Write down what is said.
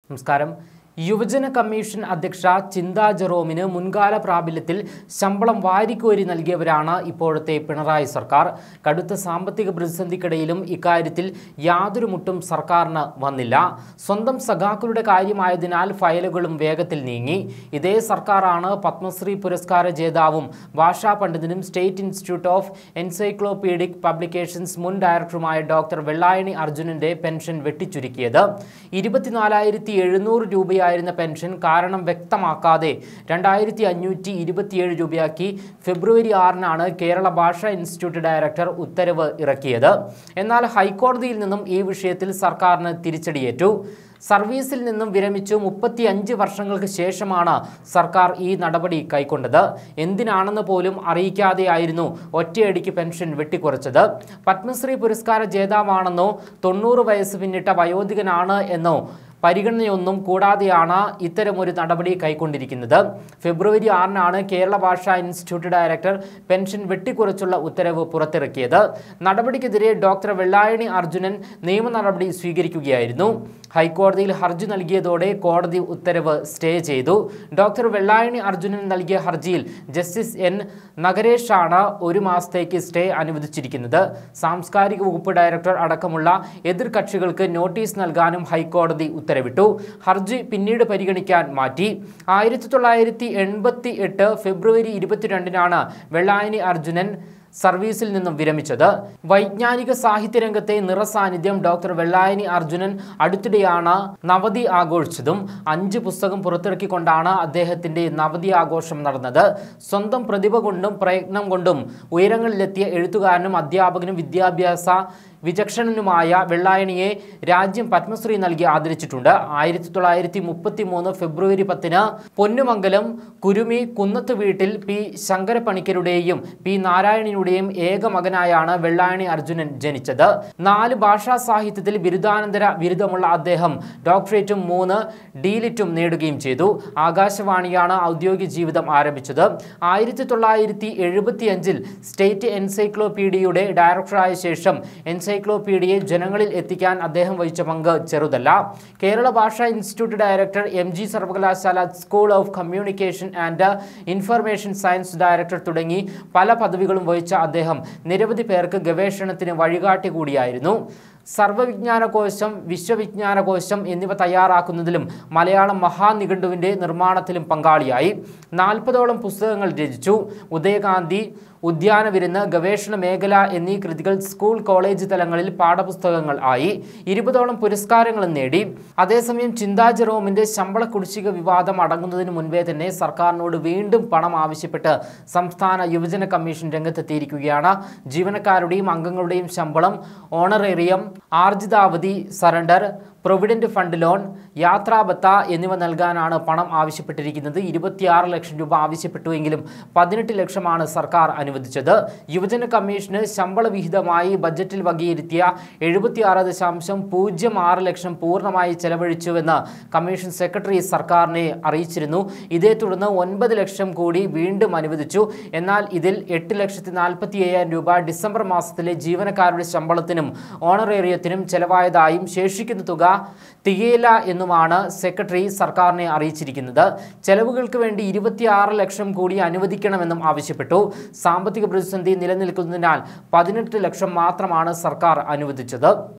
നമസ്കാരം യുവജന കമ്മീഷൻ അധ്യക്ഷ ചിന്താ ജെറോമിന് മുൻകാല പ്രാബല്യത്തിൽ ശമ്പളം വാരിക്കോരി നൽകിയവരാണ് ഇപ്പോഴത്തെ പിണറായി സർക്കാർ കടുത്ത സാമ്പത്തിക പ്രതിസന്ധിക്കിടയിലും ഇക്കാര്യത്തിൽ യാതൊരു മുട്ടും സർക്കാരിന് വന്നില്ല സ്വന്തം സഖാക്കളുടെ കാര്യമായതിനാൽ ഫയലുകളും വേഗത്തിൽ നീങ്ങി ഇതേ സർക്കാരാണ് പത്മശ്രീ പുരസ്കാര ജേതാവും ഭാഷാ പണ്ഡിതനും state institute of encyclopaedic publications മുൻ ഡയറക്ടറുമായ ഡോക്ടർ വെള്ളായണി അർജുനന്റെ പെൻഷൻ വെട്ടിച്ചുരുക്കിയത് ഇരുപത്തിനാലായിരത്തി എഴുന്നൂറ് രൂപയായിരുന്ന പെൻഷൻ കാരണം വ്യക്തമാക്കാതെ രണ്ടായിരത്തി അഞ്ഞൂറ്റി ഇരുപത്തിയേഴ് രൂപയാക്കി ഫെബ്രുവരി ആറിനാണ് കേരള ഭാഷാ ഇൻസ്റ്റിറ്റ്യൂട്ട് ഡയറക്ടർ ഉത്തരവ് ഇറക്കിയത് എന്നാൽ ഹൈക്കോടതിയിൽ നിന്നും ഈ വിഷയത്തിൽ സർക്കാരിന് തിരിച്ചടിയേറ്റു സർവീസിൽ നിന്നും വിരമിച്ചു മുപ്പത്തി അഞ്ച് വർഷങ്ങൾക്ക് ശേഷമാണ് സർക്കാർ ഈ നടപടി കൈക്കൊണ്ടത് എന്തിനാണെന്ന് പോലും അറിയിക്കാതെയായിരുന്നു ഒറ്റയടിക്ക് പെൻഷൻ വെട്ടിക്കുറച്ചത് പത്മശ്രീ പുരസ്കാര ജേതാവാണെന്നോ തൊണ്ണൂറ് വയസ്സ് പിന്നിട്ട വയോധികനാണ് എന്നോ പരിഗണനയൊന്നും കൂടാതെയാണ് ഇത്തരമൊരു നടപടി കൈക്കൊണ്ടിരിക്കുന്നത് ഫെബ്രുവരി ആറിനാണ് കേരള ഭാഷാ ഇൻസ്റ്റിറ്റ്യൂട്ട് ഡയറക്ടർ പെൻഷൻ വെട്ടിക്കുറച്ചുള്ള ഉത്തരവ് പുറത്തിറക്കിയത് നടപടിക്കെതിരെ ഡോക്ടർ വെള്ളായണി അർജുനൻ നിയമ നടപടി സ്വീകരിക്കുകയായിരുന്നു ഹൈക്കോടതിയിൽ ഹർജി നൽകിയതോടെ കോടതി ഉത്തരവ് സ്റ്റേ ചെയ്തു ഡോക്ടർ വെള്ളായണി അർജുനൻ നൽകിയ ഹർജിയിൽ ജസ്റ്റിസ് എൻ നഗരേഷാണ് ഒരു മാസത്തേക്ക് സ്റ്റേ അനുവദിച്ചിരിക്കുന്നത് സാംസ്കാരിക വകുപ്പ് ഡയറക്ടർ അടക്കമുള്ള എതിർകക്ഷികൾക്ക് നോട്ടീസ് നൽകാനും ഹൈക്കോടതി ഉത്തരവിട്ടു ഹർജി പിന്നീട് പരിഗണിക്കാൻ മാറ്റി ആയിരത്തി തൊള്ളായിരത്തി എൺപത്തി എട്ട് ഫെബ്രുവരി ഇരുപത്തിരണ്ടിനാണ് വെള്ളായണി അർജുനൻ സർവീസിൽ നിന്നും വിരമിച്ചത് വൈജ്ഞാനിക സാഹിത്യരംഗത്തെ നിറസാന്നിധ്യം ഡോക്ടർ വെള്ളായണി അർജുനൻ അടുത്തിടെയാണ് നവതി ആഘോഷിച്ചതും അഞ്ച് പുസ്തകം പുറത്തിറക്കിക്കൊണ്ടാണ് അദ്ദേഹത്തിന്റെ നവതി ആഘോഷം നടന്നത് സ്വന്തം പ്രതിഭ കൊണ്ടും പ്രയത്നം കൊണ്ടും ഉയരങ്ങളിലെത്തിയ എഴുത്തുകാരനും അധ്യാപകനും വിദ്യാഭ്യാസ വിചക്ഷണനുമായ വെള്ളായണിയെ രാജ്യം പത്മശ്രീ നൽകി ആദരിച്ചിട്ടുണ്ട് ആയിരത്തി തൊള്ളായിരത്തി മുപ്പത്തി മൂന്ന് ഫെബ്രുവരി പത്തിന് പൊന്നുമംഗലം കുരുമി കുന്നത്ത് വീട്ടിൽ പി ശങ്കരപ്പണിക്കരുടെയും പി നാരായണനുടെയും ഏക മകനായാണ് വെള്ളായണി അർജുനൻ ജനിച്ചത് നാല് ഭാഷാ സാഹിത്യത്തിൽ ബിരുദാനന്തര ബിരുദമുള്ള അദ്ദേഹം ഡോക്ടറേറ്റും മൂന്ന് ഡീലിറ്റും നേടുകയും ചെയ്തു ആകാശവാണിയാണ് ഔദ്യോഗിക ജീവിതം ആരംഭിച്ചത് ആയിരത്തി തൊള്ളായിരത്തി എഴുപത്തിയഞ്ചിൽ സ്റ്റേറ്റ് എൻസൈക്ലോപീഡിയയുടെ ഡയറക്ടറായ ശേഷം എൻസൈക്ലോപീഡിയയെ ജനങ്ങളിൽ എത്തിക്കാൻ അദ്ദേഹം വഹിച്ച പങ്ക് ചെറുതല്ല കേരള ഭാഷാ ഇൻസ്റ്റിറ്റ്യൂട്ട് ഡയറക്ടർ എം ജി സർവകലാശാല school of communication and information science director തുടങ്ങി പല പദവികളും വഹിച്ച അദ്ദേഹം നിരവധി പേർക്ക് ഗവേഷണത്തിന് വഴികാട്ടി കൂടിയായിരുന്നു സർവവിജ്ഞാനകോശം വിശ്വവിജ്ഞാനകോശം എന്നിവ തയ്യാറാക്കുന്നതിലും മലയാളം മഹാനിഘണ്ടുവിൻ്റെ നിർമ്മാണത്തിലും പങ്കാളിയായി നാൽപ്പതോളം പുസ്തകങ്ങൾ രചിച്ചു ഉദയകാന്തി ഉദ്യാന വിരുന്ന് ഗവേഷണ മേഖല എന്നീ കൃതികൾ സ്കൂൾ കോളേജ് തലങ്ങളിൽ പാഠപുസ്തകങ്ങൾ ആയി ഇരുപതോളം പുരസ്കാരങ്ങളും നേടി അതേസമയം ചിന്താ ജെറോമിന്റെ ശമ്പള കുടിശ്ശിക വിവാദം അടങ്ങുന്നതിന് മുൻപേ തന്നെ സർക്കാരിനോട് വീണ്ടും പണം ആവശ്യപ്പെട്ട് സംസ്ഥാന യുവജന കമ്മീഷൻ രംഗത്തെത്തിയിരിക്കുകയാണ് ജീവനക്കാരുടെയും അംഗങ്ങളുടെയും ശമ്പളം ഓണറേറിയം ആർജിതാവധി സറണ്ടർ പ്രൊവിഡന്റ് ഫണ്ട് ലോൺ യാത്രാബത്ത എന്നിവ നൽകാനാണ് പണം ആവശ്യപ്പെട്ടിരിക്കുന്നത് ഇരുപത്തിയാറ് ലക്ഷം രൂപ ആവശ്യപ്പെട്ടുവെങ്കിലും പതിനെട്ട് ലക്ഷമാണ് സർക്കാർ അനുവദിച്ചത് യുവജന കമ്മീഷന് ശമ്പള വിഹിതമായി ബജറ്റിൽ വകയിരുത്തിയ എഴുപത്തിയാറ് ദശാംശം പൂജ്യം ആറ് ലക്ഷം പൂർണ്ണമായി ചെലവഴിച്ചുവെന്ന് കമ്മീഷൻ സെക്രട്ടറി സർക്കാരിനെ അറിയിച്ചിരുന്നു ഇതേ തുടർന്ന് ഒൻപത് ലക്ഷം കൂടി വീണ്ടും അനുവദിച്ചു എന്നാൽ ഇതിൽ എട്ട് ലക്ഷത്തി നാൽപ്പത്തി അയ്യായിരം രൂപ ഡിസംബർ മാസത്തിലെ ജീവനക്കാരുടെ ശമ്പളത്തിനും ഓണറേറിയത്തിനും ചെലവായതായും ശേഷിക്കുന്ന തുക തികയില്ല എന്നുമാണ് സെക്രട്ടറി സർക്കാരിനെ അറിയിച്ചിരിക്കുന്നത് ചെലവുകൾക്ക് വേണ്ടി ഇരുപത്തിയാറ് ലക്ഷം കൂടി അനുവദിക്കണമെന്നും ആവശ്യപ്പെട്ടു സാമ്പത്തിക പ്രതിസന്ധി നിലനിൽക്കുന്നതിനാൽ പതിനെട്ട് ലക്ഷം മാത്രമാണ് സർക്കാർ അനുവദിച്ചത്